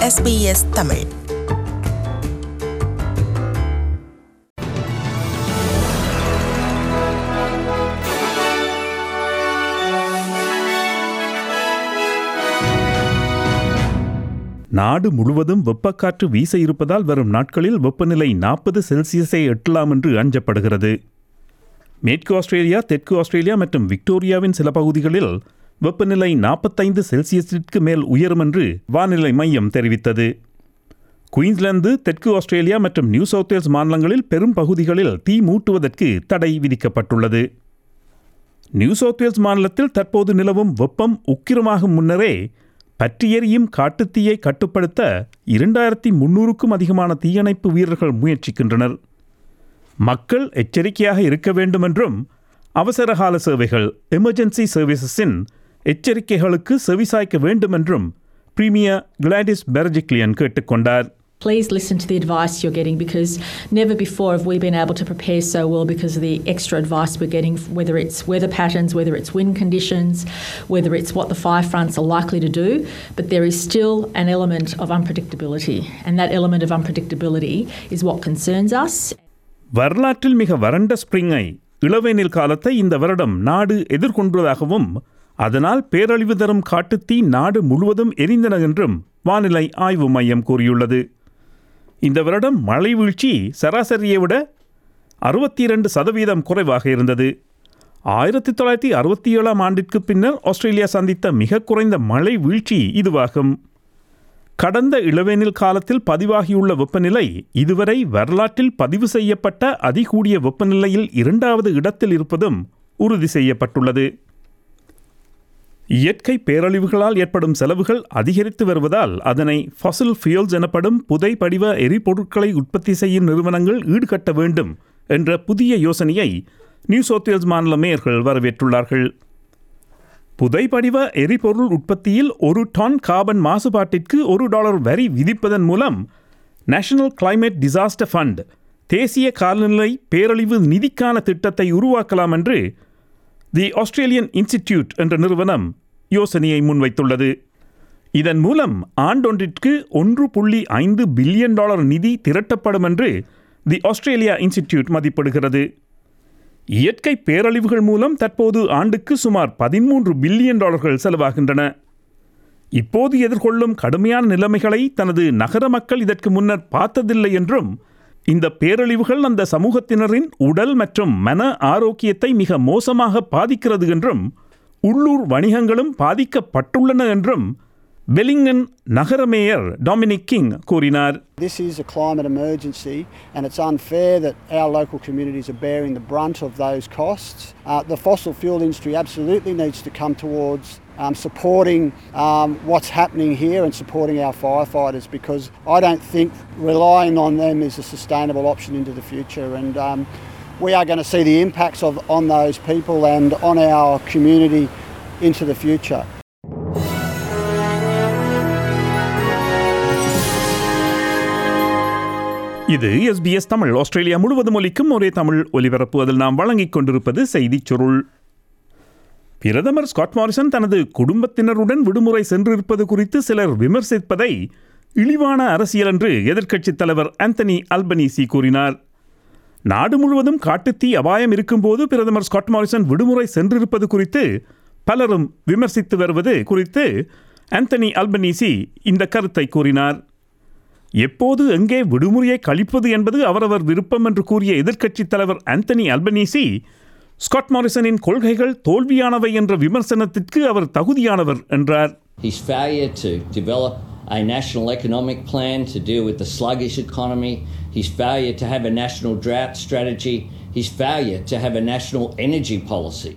SBS Tamil நாடு முழுவதும் வெப்பக்காற்று வீச இருப்பதால் வரும் நாட்களில் வெப்பநிலை நாற்பது செல்சியஸை எட்டலாம் என்று அஞ்சப்படுகிறது மேற்கு ஆஸ்திரேலியா தெற்கு ஆஸ்திரேலியா மற்றும் விக்டோரியாவின் சில பகுதிகளில் வெப்பநிலை நாற்பத்தைந்து செல்சியஸிற்கு மேல் உயரும் என்று வானிலை மையம் தெரிவித்தது குயின்ஸ்லாந்து தெற்கு ஆஸ்திரேலியா மற்றும் நியூ சவுத் வேல்ஸ் மாநிலங்களில் பெரும் பகுதிகளில் தீ மூட்டுவதற்கு தடை விதிக்கப்பட்டுள்ளது நியூ சவுத் வேல்ஸ் மாநிலத்தில் தற்போது நிலவும் வெப்பம் உக்கிரமாகும் முன்னரே பற்றியெறியும் காட்டுத்தீயை கட்டுப்படுத்த இரண்டாயிரத்தி முன்னூறுக்கும் அதிகமான தீயணைப்பு வீரர்கள் முயற்சிக்கின்றனர் மக்கள் எச்சரிக்கையாக இருக்க வேண்டும் என்றும் அவசரகால சேவைகள் எமர்ஜென்சி சர்வீசஸின் எச்சரிக்கைகளுக்கு செவிசாய்க்க வேண்டும் என்றும் பிரீமியர் கிளாடிஸ் பெர்ஜிக்லியன் கேட்டுக்கொண்டார் Please listen to the advice you're getting because never before have we been able to prepare so well because of the extra advice we're getting, whether it's weather patterns, whether it's wind conditions, whether it's what the fire fronts are likely to do. But there is still an element of unpredictability, and that element of unpredictability is what concerns us. வரலாற்றில் மிக வறண்ட ஸ்பிரிங்கை இளவேனில் காலத்தை இந்த வருடம் நாடு எதிர்கொண்டதாகவும் அதனால் பேரழிவு தரும் காட்டுத்தீ நாடு முழுவதும் எரிந்தன என்றும் வானிலை ஆய்வு மையம் கூறியுள்ளது இந்த வருடம் மழை வீழ்ச்சி சராசரியை விட அறுபத்தி இரண்டு சதவீதம் குறைவாக இருந்தது ஆயிரத்தி தொள்ளாயிரத்தி அறுபத்தி ஏழாம் ஆண்டிற்கு பின்னர் ஆஸ்திரேலியா சந்தித்த மிக குறைந்த மழை வீழ்ச்சி இதுவாகும் கடந்த இளவேனில் காலத்தில் பதிவாகியுள்ள வெப்பநிலை இதுவரை வரலாற்றில் பதிவு செய்யப்பட்ட அதிகூடிய வெப்பநிலையில் இரண்டாவது இடத்தில் இருப்பதும் உறுதி செய்யப்பட்டுள்ளது இயற்கை பேரழிவுகளால் ஏற்படும் செலவுகள் அதிகரித்து வருவதால் அதனை fossil fuels எனப்படும் புதை படிவ எரிபொருட்களை உற்பத்தி செய்யும் நிறுவனங்கள் ஈடுகட்ட வேண்டும் என்ற புதிய யோசனையை நியூ சவுத் வேல்ஸ் மாநில மேயர்கள் வரவேற்றுள்ளார்கள் புதை படிவ எரிபொருள் உற்பத்தியில் ஒரு டன் கார்பன் மாசுபாட்டிற்கு ஒரு டாலர் வரி விதிப்பதன் மூலம் நேஷனல் கிளைமேட் டிசாஸ்டர் ஃபண்ட் தேசிய காலநிலை பேரழிவு நிதிக்கான திட்டத்தை உருவாக்கலாம் என்று தி ஆஸ்திரேலியன் இன்ஸ்டிடியூட் என்ற நிறுவனம் யோசனையை முன்வைத்துள்ளது இதன் மூலம் ஆண்டொன்றிற்கு ஒன்று புள்ளி ஐந்து பில்லியன் டாலர் நிதி திரட்டப்படும் என்று தி ஆஸ்திரேலியா இன்ஸ்டிடியூட் மதிப்பிடுகிறது இயற்கை பேரழிவுகள் மூலம் தற்போது ஆண்டுக்கு சுமார் பதிமூன்று பில்லியன் டாலர்கள் செலவாகின்றன இப்போது எதிர்கொள்ளும் கடுமையான நிலைமைகளை தனது நகர மக்கள் இதற்கு முன்னர் பார்த்ததில்லை என்றும் இந்த பேரழிவுகள் அந்த சமூகத்தினரின் உடல் மற்றும் மன ஆரோக்கியத்தை மிக மோசமாக பாதிக்கிறது என்றும் உள்ளூர் வணிகங்களும் பாதிக்கப்பட்டுள்ளன என்றும் பெலிங்கன் நகர மேயர் டாமினிக் கிங் கூறினார் This is a climate emergency, and it's unfair that our local communities are bearing the brunt of those costs. Uh, the fossil fuel industry absolutely needs to come towards um, supporting um, what's happening here and supporting our firefighters because I don't think relying on them is a sustainable option into the future. And um, we are going to see the impacts of on those people and on our community into the future. இது SBS Tamil Australia முழுவதும் ஒலிக்கும் ஒரே தமிழ் ஒலிபரப்பு அதில் நாம் வழங்கிக் கொண்டிருப்பது செய்திச் சுருள் பிரதமர் ஸ்காட் மாரிசன் தனது குடும்பத்தினருடன் விடுமுறை சென்றிருப்பது குறித்து சிலர் விமர்சிப்பதை இழிவான அரசியல் என்று எதிர்க்கட்சித் தலைவர் ஆந்தனி அல்பனீசி கூறினார் நாடு முழுவதும் காட்டுத்தீ அபாயம் இருக்கும்போது பிரதமர் ஸ்காட் மாரிசன் விடுமுறை சென்றிருப்பது குறித்து பலரும் விமர்சித்து வருவது குறித்து ஆந்தனி அல்பனீசி இந்த கருத்தை கூறினார் எப்போது எங்கே விடுமுறையை கழிப்பது என்பது அவரவர் விருப்பம் என்று கூறிய எதிர்க்கட்சித் தலைவர் ஆந்தனி அல்பனீசி ஸ்காட் மாரிசனின் கொள்கைகள் தோல்வியானவை என்ற விமர்சனத்திற்கு அவர் தகுதியானவர் என்றார் His failure to develop a national economic plan to deal with the sluggish economy, his failure to have a national drought strategy, his failure to have a national energy policy.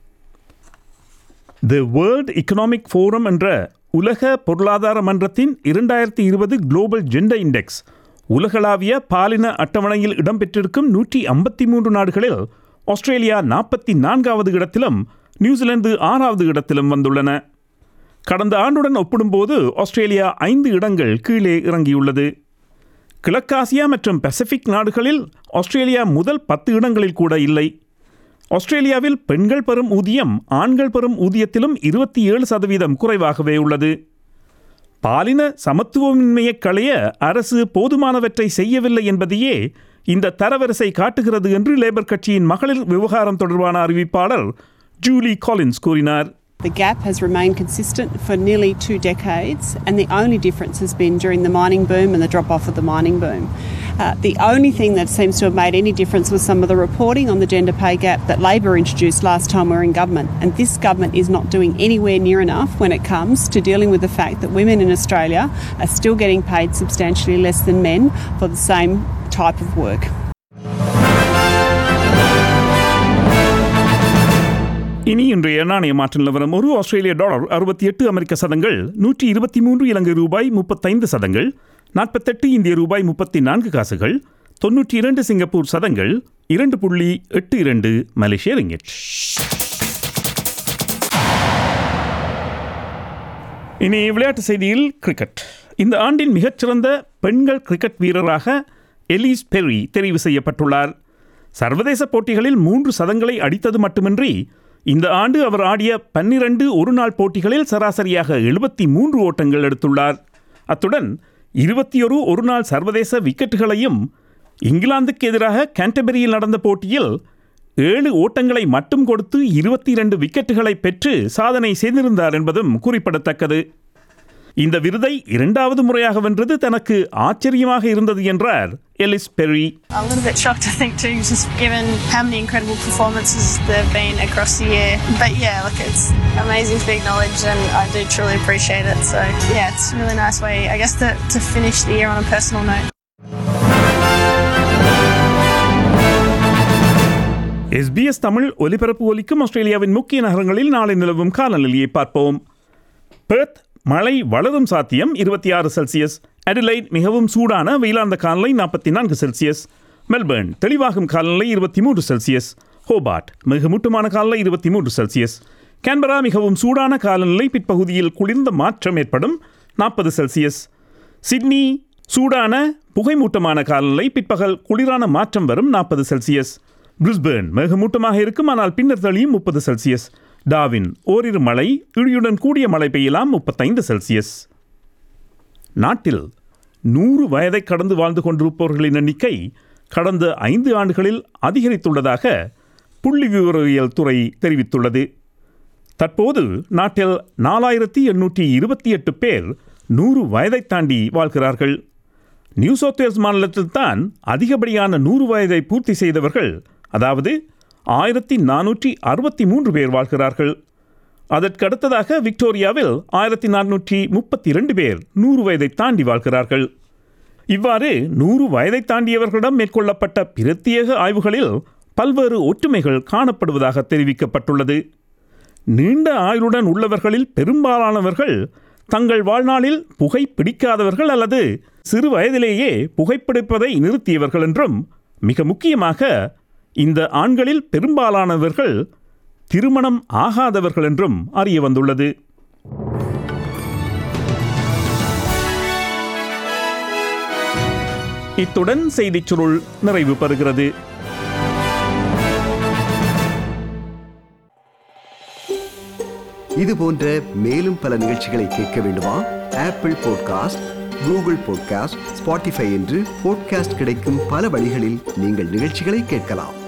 The world economic forum என்ற உலக பொருளாதார மன்றத்தின் இரண்டாயிரத்தி இருபது global gender index உலகளாவிய பாலின அட்டவணையில் இடம்பெற்றிருக்கும் நூற்றி ஐம்பத்தி மூன்று நாடுகளில் ஆஸ்திரேலியா நாற்பத்தி நான்காவது இடத்திலும் நியூசிலாந்து ஆறாவது இடத்திலும் வந்துள்ளன கடந்த ஆண்டுடன் ஒப்பிடும்போது ஆஸ்திரேலியா ஐந்து இடங்கள் கீழே இறங்கியுள்ளது கிழக்காசியா மற்றும் பசிபிக் நாடுகளில் ஆஸ்திரேலியா முதல் பத்து இடங்களில் கூட இல்லை ஆஸ்திரேலியாவில் பெண்கள் பெறும் ஊதியம் ஆண்கள் பெறும் ஊதியத்திலும் இருபத்தி ஏழு சதவீதம் குறைவாகவே உள்ளது பாலின சமத்துவமின்மையைக் களைய அரசு போதுமானவற்றை செய்யவில்லை என்பதையே இந்த தரவரிசை காட்டுகிறது என்று லேபர் கட்சியின் மகளிர் விவகாரம் தொடர்பான அறிவிப்பாளர் ஜூலி காலின்ஸ் கூறினார் The gap has remained consistent for nearly two decades, and the only difference has been during the mining boom and the drop off of the mining boom. Uh, the only thing that seems to have made any difference was some of the reporting on the gender pay gap that Labor introduced last time we were in government. And this government is not doing anywhere near enough when it comes to dealing with the fact that women in Australia are still getting paid substantially less than men for the same type of work. இனி இன்றைய நாணய மாற்று நிலவரம் ஒரு ஆஸ்திரேலிய dollar அறுபத்தி எட்டு அமெரிக்க சதங்கள் நூற்றி இருபத்தி மூன்று இலங்கை ரூபாய் முப்பத்தைந்து சதங்கள் நாற்பத்தெட்டு இந்திய ரூபாய் முப்பத்தி நான்கு காசுகள் தொன்னூற்றி இரண்டு சிங்கப்பூர் சதங்கள் இரண்டு புள்ளி எட்டு இரண்டு மலேசிய ரிங்கிட் இனி விளையாட்டு செய்தியில் கிரிக்கெட் இந்த ஆண்டின் மிகச்சிறந்த பெண்கள் கிரிக்கெட் வீரராக எலிஸ் பெர்ரி தெரிவு செய்யப்பட்டுள்ளார் சர்வதேச போட்டிகளில் மூன்று சதங்களை அடித்தது மட்டுமின்றி இந்த ஆண்டு அவர் ஆடிய பன்னிரண்டு ஒருநாள் போட்டிகளில் சராசரியாக எழுபத்தி மூன்று ஓட்டங்கள் எடுத்துள்ளார் அத்துடன் இருபத்தியொரு ஒருநாள் சர்வதேச விக்கெட்டுகளையும் இங்கிலாந்துக்கு எதிராக கேண்டபெரியில் நடந்த போட்டியில் ஏழு ஓட்டங்களை மட்டும் கொடுத்து இருபத்தி இரண்டு விக்கெட்டுகளை பெற்று சாதனை செய்திருந்தார் என்பதும் குறிப்பிடத்தக்கது இந்த விருதை இரண்டாவது முறையாக வென்றது தனக்கு ஆச்சரியமாக இருந்தது என்றார் Ellyse Perry A little bit shocked, I think, too, just given how many incredible performances there have been across the year. But yeah, look, it's amazing to be acknowledged, and I do truly appreciate it. So yeah, it's a really nice way, I guess, to, to finish the year on a personal note. SBS Tamil ஒலிபரப்பு ஒலிக்கும் ஆஸ்திரேலியாவின் முக்கிய நகரங்களில் நாளை நிலவும் காலநிலையை பார்ப்போம் Perth மழை வளரும் சாத்தியம் இருபத்தி ஆறு செல்சியஸ் அடிலைட் மிகவும் சூடான வெயிலார்ந்த காலநிலை நாற்பத்தி நான்கு செல்சியஸ் மெல்பர்ன் தெளிவாகும் காலநிலை இருபத்தி மூன்று செல்சியஸ் ஹோபார்ட் மிக மூட்டமான காலநிலை இருபத்தி மூன்று செல்சியஸ் கேன்பரா மிகவும் சூடான காலநிலை பிற்பகுதியில் குளிர்ந்த மாற்றம் ஏற்படும் நாற்பது செல்சியஸ் சிட்னி சூடான புகைமூட்டமான காலநிலை பிற்பகல் குளிரான மாற்றம் வரும் நாற்பது செல்சியஸ் பிரிஸ்பேர்ன் மேகமூட்டமாக இருக்கும் ஆனால் பின்னர் தளியும் முப்பது செல்சியஸ் டாவின் ஓரிரு மழை இடியுடன் கூடிய மழை பெய்யலாம் முப்பத்தைந்து செல்சியஸ் நாட்டில் நூறு வயதை கடந்து வாழ்ந்து கொண்டிருப்பவர்களின் எண்ணிக்கை கடந்த ஐந்து ஆண்டுகளில் அதிகரித்துள்ளதாக புள்ளி விவரவியல் துறை தெரிவித்துள்ளது தற்போது நாட்டில் நாலாயிரத்தி எண்ணூற்றி இருபத்தி எட்டு பேர் நூறு வயதை தாண்டி வாழ்கிறார்கள் நியூ சவுத் வேல்ஸ் மாநிலத்தில் தான் அதிகப்படியான நூறு வயதை பூர்த்தி செய்தவர்கள் அதாவது ஆயிரத்தி நானூற்றி அறுபத்தி மூன்று பேர் வாழ்கிறார்கள் அதற்கு அடுத்ததாக விக்டோரியாவில் ஆயிரத்தி நானூற்றி முப்பத்தி இரண்டு பேர் நூறு வயதை தாண்டி வாழ்கிறார்கள் இவ்வாறு நூறு வயதை தாண்டியவர்களிடம் மேற்கொள்ளப்பட்ட பிரத்யேக ஆய்வுகளில் பல்வேறு ஒற்றுமைகள் காணப்படுவதாக தெரிவிக்கப்பட்டுள்ளது நீண்ட ஆயுளுடன் உள்ளவர்களில் பெரும்பாலானவர்கள் தங்கள் வாழ்நாளில் புகை பிடிக்காதவர்கள் அல்லது சிறு வயதிலேயே புகைப்பிடிப்பதை நிறுத்தியவர்கள் என்றும் மிக முக்கியமாக இந்த ஆண்களில் பெரும்பாலானவர்கள் திருமணம் ஆகாதவர்கள் என்றும் அறிய வந்துள்ளது இத்துடன் செய்திச் சுருள் நிறைவு பெறுகிறது இது போன்ற மேலும் பல நிகழ்ச்சிகளை கேட்க வேண்டுமா Apple podcast Google podcast Spotify என்று பாட்காஸ்ட் கிடைக்கும் பல வழிகளில் நீங்கள் நிகழ்ச்சிகளை கேட்கலாம்